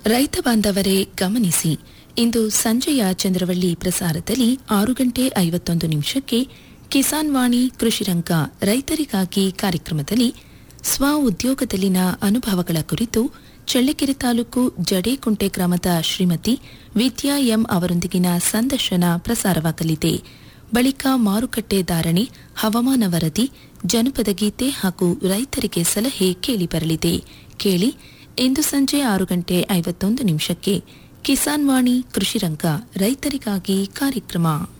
ರೈತ ಬಾಂಧವರೇ ಗಮನಿಸಿ ಇಂದು ಸಂಜೆಯ ಚಂದ್ರವಳ್ಳಿ ಪ್ರಸಾರದಲ್ಲಿ ಆರು ಗಂಟೆ ಐವತ್ತೊಂದು ನಿಮಿಷಕ್ಕೆ ಕಿಸಾನ್ ವಾಣಿ ಕೃಷಿರಂಗ ರೈತರಿಗಾಗಿ ಕಾರ್ಯಕ್ರಮದಲ್ಲಿ ಸ್ವ ಉದ್ಯೋಗದಲ್ಲಿನ ಅನುಭವಗಳ ಕುರಿತು ಚಳ್ಳಕೆರೆ ತಾಲೂಕು ಜಡೇಕುಂಟೆ ಗ್ರಾಮದ ಶ್ರೀಮತಿ ವಿದ್ಯಾ ಎಂ ಅವರೊಂದಿಗಿನ ಸಂದರ್ಶನ ಪ್ರಸಾರವಾಗಲಿದೆ ಬಳಿಕ ಮಾರುಕಟ್ಟೆ ಧಾರಣೆ ಹವಾಮಾನ ವರದಿ ಜನಪದ ಗೀತೆ ಹಾಗೂ ರೈತರಿಗೆ ಸಲಹೆ ಕೇಳಿಬರಲಿದೆ ಕೇಳಿ ಇಂದು ಸಂಜೆ ಆರು ಗಂಟೆ ಐವತ್ತೊಂದು ನಿಮಿಷಕ್ಕೆ ಕಿಸಾನ್ ವಾಣಿ ಕೃಷಿರಂಗ ರೈತರಿಗಾಗಿ ಕಾರ್ಯಕ್ರಮ